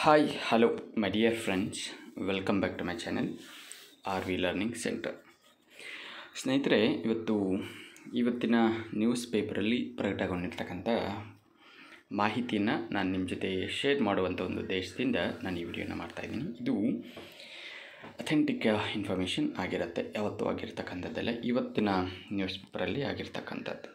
hi hello my dear friends welcome back to my channel R V learning centre ಸ್ನೇಹಿತರೆ ಇವತ್ತು ಇವತ್ತಿನ news ಪೇಪರಲ್ಲಿ ಪ್ರಕಟಗೊಂಡಿರ್ತಕ್ಕಂಥ ಮಾಹಿತಿಯನ್ನು ನಾನು ನಿಮ್ಮ ಜೊತೆ ಶೇರ್ ಮಾಡುವಂಥ ಒಂದು ಉದ್ದೇಶದಿಂದ ನಾನು ಈ ವಿಡಿಯೋನ ಮಾಡ್ತಾಯಿದ್ದೀನಿ ಇದು ಅಥೆಂಟಿಕ್ ಇನ್ಫಾರ್ಮೇಷನ್ ಆಗಿರುತ್ತೆ ಯಾವತ್ತೂ ಆಗಿರ್ತಕ್ಕಂಥದ್ದಲ್ಲ ಇವತ್ತಿನ ನ್ಯೂಸ್ ಪೇಪರಲ್ಲಿ ಆಗಿರ್ತಕ್ಕಂಥದ್ದು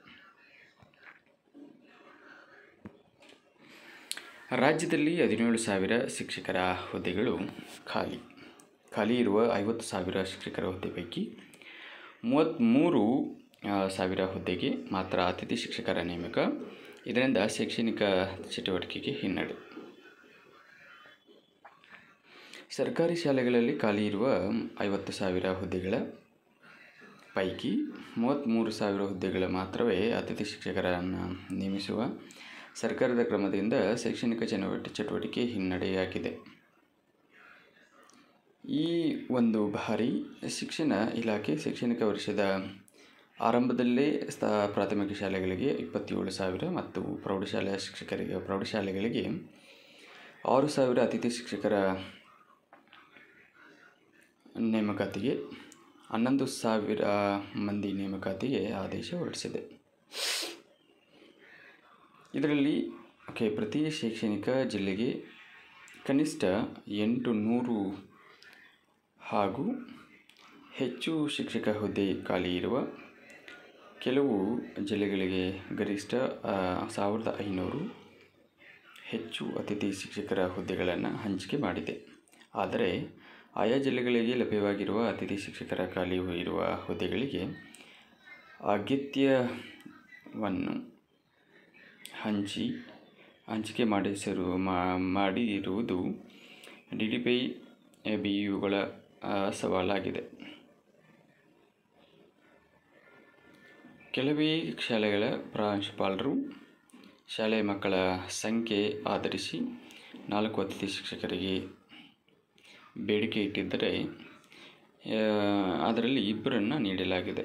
ರಾಜ್ಯದಲ್ಲಿ ಹದಿನೇಳು ಸಾವಿರ ಶಿಕ್ಷಕರ ಹುದ್ದೆಗಳು ಖಾಲಿ ಖಾಲಿ ಇರುವ ಐವತ್ತು ಸಾವಿರ ಶಿಕ್ಷಕರ ಹುದ್ದೆ ಪೈಕಿ ಮೂವತ್ತ್ಮೂರು ಆ, ಸಾವಿರ ಹುದ್ದೆಗೆ ಮಾತ್ರ ಅತಿಥಿ ಶಿಕ್ಷಕರ ನೇಮಕ ಇದರಿಂದ ಶೈಕ್ಷಣಿಕ ಚಟುವಟಿಕೆಗೆ ಹಿನ್ನಡೆ ಸರ್ಕಾರಿ ಶಾಲೆಗಳಲ್ಲಿ ಖಾಲಿ ಇರುವ ಐವತ್ತು ಸಾವಿರ ಹುದ್ದೆಗಳ ಪೈಕಿ ಮೂವತ್ತ್ಮೂರು ಸಾವಿರ ಹುದ್ದೆಗಳ ಮಾತ್ರವೇ ಅತಿಥಿ ಶಿಕ್ಷಕರನ್ನು ನೇಮಿಸುವ ಸರ್ಕಾರದ ಕ್ರಮದಿಂದ ಶೈಕ್ಷಣಿಕ ಚಟುವಟಿ ಚಟುವಟಿಕೆ ಹಿನ್ನಡೆಯಾಗಿದೆ ಈ ಒಂದು ಬಾರಿ ಶಿಕ್ಷಣ ಇಲಾಖೆ ಶೈಕ್ಷಣಿಕ ವರ್ಷದ ಆರಂಭದಲ್ಲೇ ಸ್ಥ ಪ್ರಾಥಮಿಕ ಶಾಲೆಗಳಿಗೆ ಇಪ್ಪತ್ತೇಳು ಸಾವಿರ ಮತ್ತು ಪ್ರೌಢಶಾಲಾ ಶಿಕ್ಷಕರಿಗೆ ಪ್ರೌಢಶಾಲೆಗಳಿಗೆ ಆರು ಸಾವಿರ ಅತಿಥಿ ಶಿಕ್ಷಕರ ನೇಮಕಾತಿಗೆ ಹನ್ನೊಂದು ಸಾವಿರ ಮಂದಿ ನೇಮಕಾತಿಗೆ ಆದೇಶ ಹೊರಡಿಸಿದೆ ಇದರಲ್ಲಿ ಓಕೆ ಪ್ರತಿ ಶೈಕ್ಷಣಿಕ ಜಿಲ್ಲೆಗೆ ಕನಿಷ್ಠ ಎಂಟು ನೂರು ಹಾಗೂ ಹೆಚ್ಚು ಶಿಕ್ಷಕ ಹುದ್ದೆ ಖಾಲಿ ಇರುವ ಕೆಲವು ಜಿಲ್ಲೆಗಳಿಗೆ ಗರಿಷ್ಠ ಆ, ಸಾವಿರದ ಐನೂರು ಹೆಚ್ಚು ಅತಿಥಿ ಶಿಕ್ಷಕರ ಹುದ್ದೆಗಳನ್ನು ಹಂಚಿಕೆ ಮಾಡಿದೆ ಆದರೆ ಆಯಾ ಜಿಲ್ಲೆಗಳಿಗೆ ಲಭ್ಯವಾಗಿರುವ ಅತಿಥಿ ಶಿಕ್ಷಕರ ಖಾಲಿ ಇರುವ ಹುದ್ದೆಗಳಿಗೆ ಅಗತ್ಯವನ್ನು ಹಂಚಿ ಹಂಚಿಕೆ ಮಾಡಿಸಿರು ಮಾ- ಮಾಡಿರುವುದು ಡಿ ಡಿ ಪೈ ಬಿ ಯುಗಳ ಸವಾಲಾಗಿದೆ ಕೆಲವೇ ಶಾಲೆಗಳ ಪ್ರಾಂಶುಪಾಲರು ಶಾಲೆಯ ಮಕ್ಕಳ ಸಂಖ್ಯೆ ಆಧರಿಸಿ ನಾಲ್ಕು ಅತಿಥಿ ಶಿಕ್ಷಕರಿಗೆ ಬೇಡಿಕೆ ಇಟ್ಟಿದ್ದರೆ ಆ, ಅದರಲ್ಲಿ ಇಬ್ಬರನ್ನು ನೀಡಲಾಗಿದೆ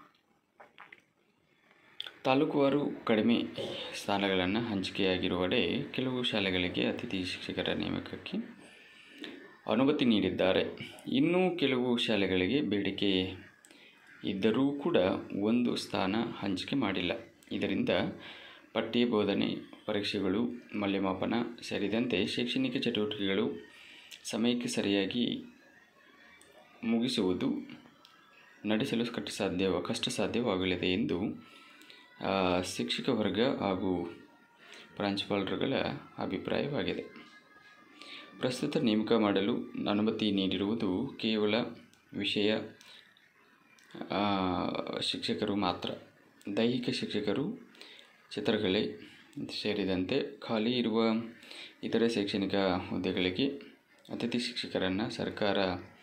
ತಾಲೂಕುವಾರು ಕಡಿಮೆ ಸ್ಥಾನಗಳನ್ನು ಹಂಚಿಕೆಯಾಗಿರುವಡೆ ಕೆಲವು ಶಾಲೆಗಳಿಗೆ ಅತಿಥಿ ಶಿಕ್ಷಕರ ನೇಮಕಕ್ಕೆ ಅನುಮತಿ ನೀಡಿದ್ದಾರೆ ಇನ್ನೂ ಕೆಲವು ಶಾಲೆಗಳಿಗೆ ಬೇಡಿಕೆ ಇದ್ದರೂ ಕೂಡ ಒಂದು ಸ್ಥಾನ ಹಂಚಿಕೆ ಮಾಡಿಲ್ಲ ಇದರಿಂದ ಪಠ್ಯ ಬೋಧನೆ ಪರೀಕ್ಷೆಗಳು ಮೌಲ್ಯಮಾಪನ ಸೇರಿದಂತೆ ಶೈಕ್ಷಣಿಕ ಚಟುವಟಿಕೆಗಳು ಸಮಯಕ್ಕೆ ಸರಿಯಾಗಿ ಮುಗಿಸುವುದು ನಡೆಸಲು ಕಷ್ಟ ಸಾಧ್ಯ ಕಷ್ಟ ಸಾಧ್ಯವಾಗಲಿದೆ ಎಂದು ಆ, ಶಿಕ್ಷಕ ವರ್ಗ ಹಾಗೂ ಪ್ರಾಂಶುಪಾಲರುಗಳ ಅಭಿಪ್ರಾಯವಾಗಿದೆ ಪ್ರಸ್ತುತ ನೇಮಕ ಮಾಡಲು ಅನುಮತಿ ನೀಡಿರುವುದು ಕೇವಲ ವಿಷಯ ಆ, ಶಿಕ್ಷಕರು ಮಾತ್ರ ದೈಹಿಕ ಶಿಕ್ಷಕರು ಚಿತ್ರಕಲೆ ಸೇರಿದಂತೆ ಖಾಲಿ ಇರುವ ಇತರೆ ಶೈಕ್ಷಣಿಕ ಹುದ್ದೆಗಳಿಗೆ ಅತಿಥಿ ಶಿಕ್ಷಕರನ್ನು ಸರ್ಕಾರ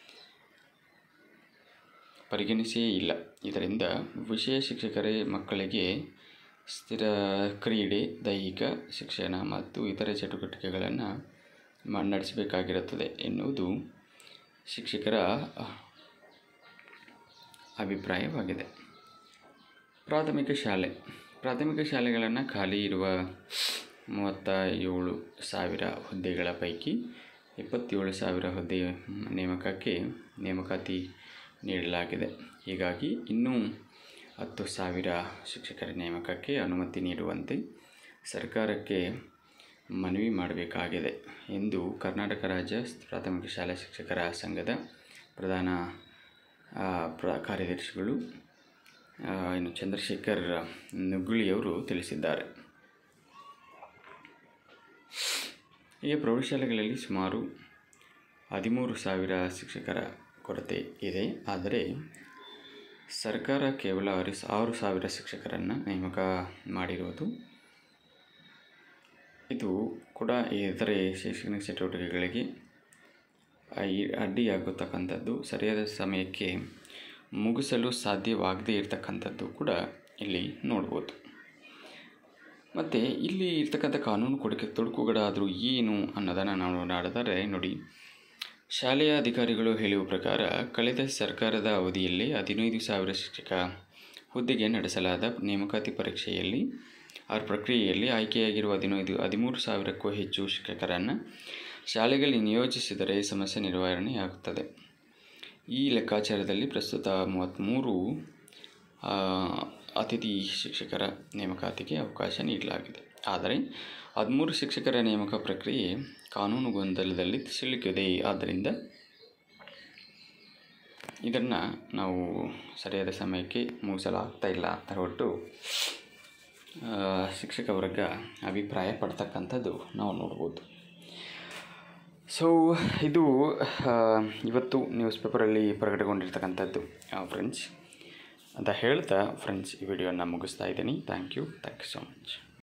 ಪರಿಗಣಿಸೇ ಇಲ್ಲ ಇದರಿಂದ ವಿಷಯ ಶಿಕ್ಷಕರೇ ಮಕ್ಕಳಿಗೆ ಸ್ಥಿರ ಕ್ರೀಡೆ ದೈಹಿಕ ಶಿಕ್ಷಣ ಮತ್ತು ಇತರೆ ಚಟುವಟಿಕೆಗಳನ್ನು ಮ ನಡೆಸಬೇಕಾಗಿರುತ್ತದೆ ಎನ್ನುವುದು ಶಿಕ್ಷಕರ ಅಭಿಪ್ರಾಯವಾಗಿದೆ ಪ್ರಾಥಮಿಕ ಶಾಲೆ ಪ್ರಾಥಮಿಕ ಶಾಲೆಗಳನ್ನು ಖಾಲಿ ಇರುವ ಮೂವತ್ತ ಏಳು ಸಾವಿರ ಹುದ್ದೆಗಳ ಪೈಕಿ ಇಪ್ಪತ್ತೇಳು ಸಾವಿರ ಹುದ್ದೆ ನೇಮಕಕ್ಕೆ ನೇಮಕಾತಿ ನೀಡಲಾಗಿದೆ ಹೀಗಾಗಿ ಇನ್ನೂ ಹತ್ತು ಸಾವಿರ ಶಿಕ್ಷಕರ ನೇಮಕಕ್ಕೆ ಅನುಮತಿ ನೀಡುವಂತೆ ಸರ್ಕಾರಕ್ಕೆ ಮನವಿ ಮಾಡಬೇಕಾಗಿದೆ ಎಂದು ಕರ್ನಾಟಕ ರಾಜ್ಯ ಪ್ರಾಥಮಿಕ ಶಾಲಾ ಶಿಕ್ಷಕರ ಸಂಘದ ಪ್ರಧಾನ ಆ, ಪ್ರ ಕಾರ್ಯದರ್ಶಿಗಳು ಆ, ಇನ್ನು ಚಂದ್ರಶೇಖರ್ ನುಗ್ಗುಳಿಯವರು ತಿಳಿಸಿದ್ದಾರೆ ಈಗ ಪ್ರೌಢಶಾಲೆಗಳಲ್ಲಿ ಸುಮಾರು ಹದಿಮೂರು ಸಾವಿರ ಶಿಕ್ಷಕರ ಕೊರತೆ ಇದೆ ಆದರೆ ಸರ್ಕಾರ ಕೇವಲ ಆರು ಆರು ಸಾವಿರ ಶಿಕ್ಷಕರನ್ನು ನೇಮಕ ಮಾಡಿರುವುದು ಇದು ಕೂಡ ಇತರೆ ಶೈಕ್ಷಣಿಕ ಚಟುವಟಿಕೆಗಳಿಗೆ ಐ- ಅಡ್ಡಿಯಾಗತಕ್ಕಂಥದ್ದು ಸರಿಯಾದ ಸಮಯಕ್ಕೆ ಮುಗಿಸಲು ಸಾಧ್ಯವಾಗದೇ ಇರತಕ್ಕಂಥದ್ದು ಕೂಡ ಇಲ್ಲಿ ನೋಡ್ಬೋದು ಮತ್ತು ಇಲ್ಲಿ ಇರ್ತಕ್ಕಂಥ ಕಾನೂನು ಕೊಡುಗೆ ತೊಡಕುಗಳಾದರೂ ಏನು ಅನ್ನೋದನ್ನು ನಾವು ನೋಡಾಡಿದರೆ ನೋಡಿ ಶಾಲೆಯ ಅಧಿಕಾರಿಗಳು ಹೇಳುವ ಪ್ರಕಾರ ಕಳೆದ ಸರ್ಕಾರದ ಅವಧಿಯಲ್ಲಿ ಹದಿನೈದು ಸಾವಿರ ಶಿಕ್ಷಕ ಹುದ್ದೆಗೆ ನಡೆಸಲಾದ ನೇಮಕಾತಿ ಪರೀಕ್ಷೆಯಲ್ಲಿ ಆ ಪ್ರಕ್ರಿಯೆಯಲ್ಲಿ ಆಯ್ಕೆಯಾಗಿರುವ ಹದಿನೈದು ಹದಿಮೂರು ಸಾವಿರಕ್ಕೂ ಹೆಚ್ಚು ಶಿಕ್ಷಕರನ್ನು ಶಾಲೆಗಳಿಗೆ ನಿಯೋಜಿಸಿದರೆ ಸಮಸ್ಯೆ ನಿರ್ವಹಣೆಯಾಗುತ್ತದೆ ಈ ಲೆಕ್ಕಾಚಾರದಲ್ಲಿ ಪ್ರಸ್ತುತ ಮೂವತ್ತ್ಮೂರು ಆ, ಅತಿಥಿ ಶಿಕ್ಷಕರ ನೇಮಕಾತಿಗೆ ಅವಕಾಶ ನೀಡಲಾಗಿದೆ ಆದರೆ ಹದಿಮೂರು ಶಿಕ್ಷಕರ ನೇಮಕ ಪ್ರಕ್ರಿಯೆ ಕಾನೂನು ಗೊಂದಲದಲ್ಲಿ ಸಿಲುಕಿದೆ ಆದ್ದರಿಂದ ಇದನ್ನು ನಾವು ಸರಿಯಾದ ಸಮಯಕ್ಕೆ ಮುಗಿಸಲಾಗ್ತಾ ಇಲ್ಲ ಅಂತ ಹೊರಟು ಆ, ಶಿಕ್ಷಕ ವರ್ಗ ಅಭಿಪ್ರಾಯ ಪಡ್ತಕ್ಕಂಥದ್ದು ನಾವು ನೋಡ್ಬೋದು ಸೊ ಇದು ಆ, ಇವತ್ತು ನ್ಯೂಸ್ ಪೇಪರಲ್ಲಿ ಪ್ರಕಟಗೊಂಡಿರ್ತಕ್ಕಂಥದ್ದು ಫ್ರೆಂಡ್ಸ್ ಅಂತ ಹೇಳ್ತಾ ಫ್ರೆಂಡ್ಸ್ ಈ ವಿಡಿಯೋನ ಮುಗಿಸ್ತಾ ಇದ್ದೀನಿ thank you thank you so much